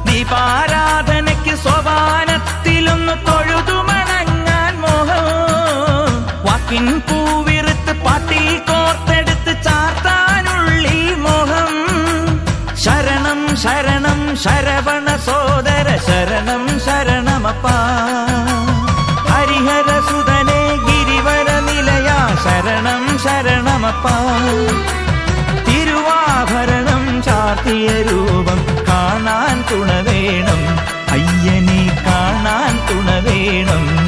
ദീപാരാധനയ്ക്ക് സോപാനത്തിലൊന്ന് തൊഴുതുമണങ്ങാൻ മോഹം വാക്കിൻ പൂവിറുത്ത് പാട്ടിൽ കോർത്തെടുത്ത് ചാർത്താനുള്ളി മോഹം ശരണം ശരണം ശരവണ സോദര ശരണം ശരണമപ്പാ ഹരിഹര സുതനെ ഗിരിവര നിലയ ശരണം ശരണമപ്പാ തിരുവാഭരണം ചാർത്തിയ രൂപം കാണാൻ തുണ വേണം അയ്യനെ കാണാൻ തുണ വേണം